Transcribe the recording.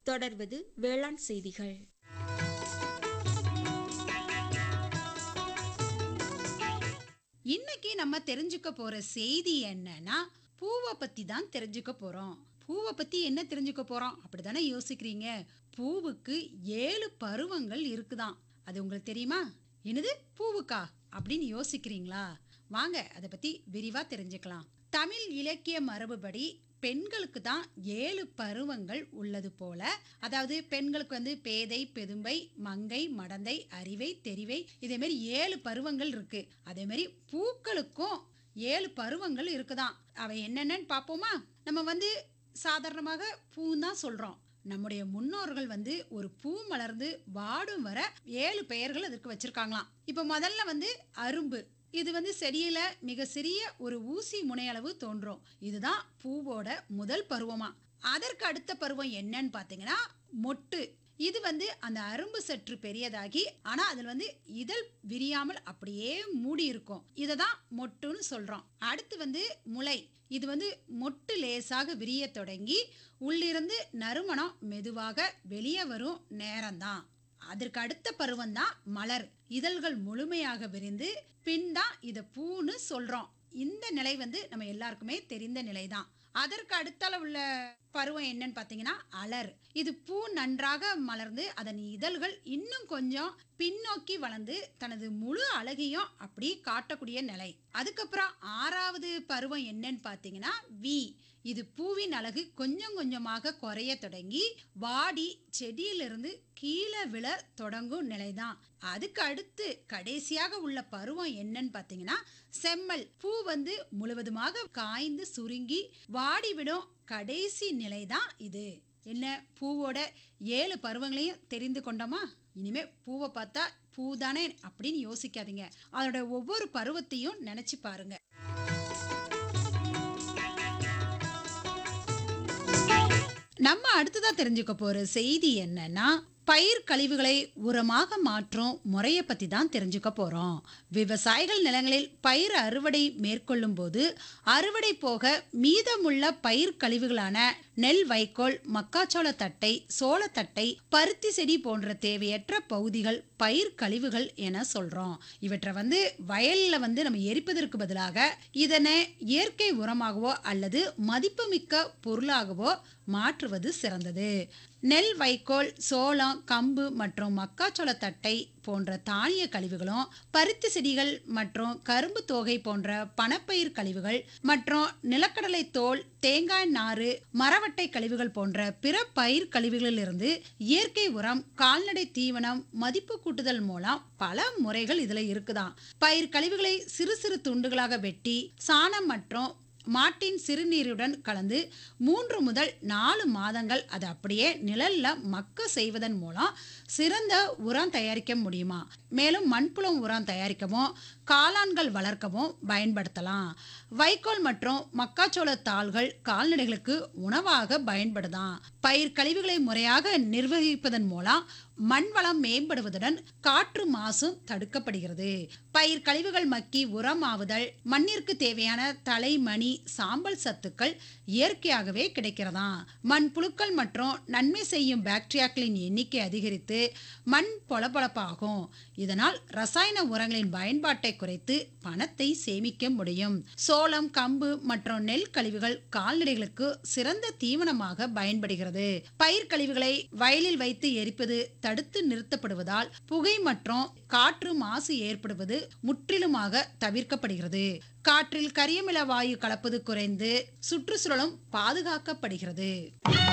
தொடர்வது வேளாண் செய்திகள் இன்னைக்கு நம்ம தெரிஞ்சுக்க போற செய்தி என்னன்னா பூவை பத்தி தான் தெரிஞ்சுக்க போறோம் பூவை பத்தி என்ன தெரிஞ்சுக்க போறோம் அப்படிதானே யோசிக்கிறீங்க பூவுக்கு ஏழு பருவங்கள் இருக்குதாம் அது உங்களுக்கு தெரியுமா என்னது பூவுக்கா அப்படின்னு யோசிக்கிறீங்களா வாங்க அதை பத்தி விரிவா தெரிஞ்சுக்கலாம் தமிழ் இலக்கிய மரபுபடி பெண்களுக்கு தான் ஏழு பருவங்கள் உள்ளது போல அதாவது பெண்களுக்கு வந்து பேதை பெதும்பை மங்கை மடந்தை அறிவை தெரிவை இதே மாதிரி ஏழு பருவங்கள் இருக்கு அதே மாதிரி பூக்களுக்கும் ஏழு பருவங்கள் இருக்குதாம் அவை என்னென்னன்னு பார்ப்போமா நம்ம வந்து சாதாரணமாக பூ தான் சொல்றோம் நம்முடைய முன்னோர்கள் வந்து ஒரு பூ மலர்ந்து வாடும் வர ஏழு பெயர்கள் அதற்கு வச்சிருக்காங்களாம் இப்போ முதல்ல வந்து அரும்பு இது வந்து செடியில மிக சிறிய ஒரு ஊசி முனையளவு தோன்றும் இதுதான் பூவோட முதல் பருவமா அதற்கு அடுத்த பருவம் என்னன்னு பார்த்தீங்கன்னா மொட்டு இது வந்து அந்த அரும்பு சற்று பெரியதாகி ஆனா அதில் வந்து இதழ் விரியாமல் அப்படியே மூடி இருக்கும் இதை தான் மொட்டுன்னு சொல்றோம் அடுத்து வந்து முளை இது வந்து மொட்டு லேசாக விரிய தொடங்கி உள்ளிருந்து நறுமணம் மெதுவாக வெளியே வரும் நேரம்தான் அதற்கு அடுத்த பருவம் தான் மலர் இதழ்கள் முழுமையாக விரிந்து பின் தான் இதை பூன்னு சொல்றோம் இந்த நிலை வந்து நம்ம எல்லாருக்குமே தெரிந்த நிலைதான் அதற்கு அடுத்தால உள்ள பருவம் என்னன்னு பார்த்தீங்கன்னா அலர் இது பூ நன்றாக மலர்ந்து அதன் இதழ்கள் இன்னும் கொஞ்சம் பின்னோக்கி வளர்ந்து தனது முழு அழகையும் அப்படி காட்டக்கூடிய நிலை அதுக்கப்புறம் ஆறாவது பருவம் என்னன்னு பார்த்தீங்கன்னா வி இது பூவின் அழகு கொஞ்சம் கொஞ்சமாக குறைய தொடங்கி வாடி செடியிலிருந்து கீழே விழ தொடங்கும் நிலைதான் அதுக்கு அடுத்து கடைசியாக உள்ள பருவம் என்னன்னு பார்த்தீங்கன்னா செம்மல் பூ வந்து முழுவதுமாக காய்ந்து சுருங்கி வாடிவிடும் கடைசி நிலைதான் இது என்ன பூவோட ஏழு பருவங்களையும் தெரிந்து கொண்டோமா இனிமே பூவை பார்த்தா பூ தானே அப்படின்னு யோசிக்காதீங்க அதோட ஒவ்வொரு பருவத்தையும் நினைச்சு பாருங்க நம்ம அடுத்ததா தெரிஞ்சுக்க போற செய்தி என்னன்னா பயிர் கழிவுகளை உரமாக மாற்றும் முறையை பத்தி தான் தெரிஞ்சுக்க போறோம் விவசாயிகள் நிலங்களில் பயிர் அறுவடை மேற்கொள்ளும் போது அறுவடை போக மீதமுள்ள பயிர் கழிவுகளான நெல் வைக்கோல் மக்காச்சோள தட்டை சோளத்தட்டை பருத்தி செடி போன்ற தேவையற்ற பகுதிகள் பயிர் கழிவுகள் என சொல்றோம் இவற்றை வந்து வயல்ல வந்து நம்ம எரிப்பதற்கு பதிலாக இதனை இயற்கை உரமாகவோ அல்லது மதிப்புமிக்க பொருளாகவோ மாற்றுவது சிறந்தது நெல் வைக்கோல் சோளம் கம்பு மற்றும் மக்காச்சோள தட்டை போன்ற தானிய கழிவுகளும் பருத்தி செடிகள் மற்றும் கரும்பு தோகை போன்ற பணப்பயிர் கழிவுகள் மற்றும் நிலக்கடலை தோல் தேங்காய் நாறு மரவட்டை கழிவுகள் போன்ற பிற பயிர் கழிவுகளிலிருந்து இயற்கை உரம் கால்நடை தீவனம் மதிப்பு கூட்டுதல் மூலம் பல முறைகள் இதுல இருக்குதாம் பயிர் கழிவுகளை சிறு சிறு துண்டுகளாக வெட்டி சாணம் மற்றும் மாட்டின் சிறுநீருடன் கலந்து மூன்று முதல் நாலு மாதங்கள் அதை அப்படியே நிழல்ல மக்க செய்வதன் மூலம் சிறந்த உரம் தயாரிக்க முடியுமா மேலும் மண்புலம் உரம் தயாரிக்கவும் காளான்கள் வளர்க்கவும் பயன்படுத்தலாம் வைக்கோல் மற்றும் மக்காச்சோள தாள்கள் கால்நடைகளுக்கு உணவாக பயன்படுதாம் பயிர் கழிவுகளை முறையாக நிர்வகிப்பதன் மூலம் மண் வளம் மேம்படுவதுடன் காற்று மாசும் தடுக்கப்படுகிறது பயிர் கழிவுகள் மக்கி உரமாவுதல் மண்ணிற்கு தேவையான தலை மணி சாம்பல் சத்துக்கள் இயற்கையாகவே கிடைக்கிறதாம் மண் புழுக்கள் மற்றும் நன்மை செய்யும் பாக்டீரியாக்களின் எண்ணிக்கை அதிகரித்து மண் பொலபொலப்பாகும் இதனால் ரசாயன உரங்களின் பயன்பாட்டை குறைத்து பணத்தை சேமிக்க முடியும் சோளம் கம்பு மற்றும் நெல் கழிவுகள் கால்நடைகளுக்கு சிறந்த தீவனமாக பயன்படுகிறது பயிர் கழிவுகளை வயலில் வைத்து எரிப்பது தடுத்து நிறுத்தப்படுவதால் புகை மற்றும் காற்று மாசு ஏற்படுவது முற்றிலுமாக தவிர்க்கப்படுகிறது காற்றில் கரியமில வாயு கலப்பது குறைந்து சுற்றுச்சூழலும் பாதுகாக்கப்படுகிறது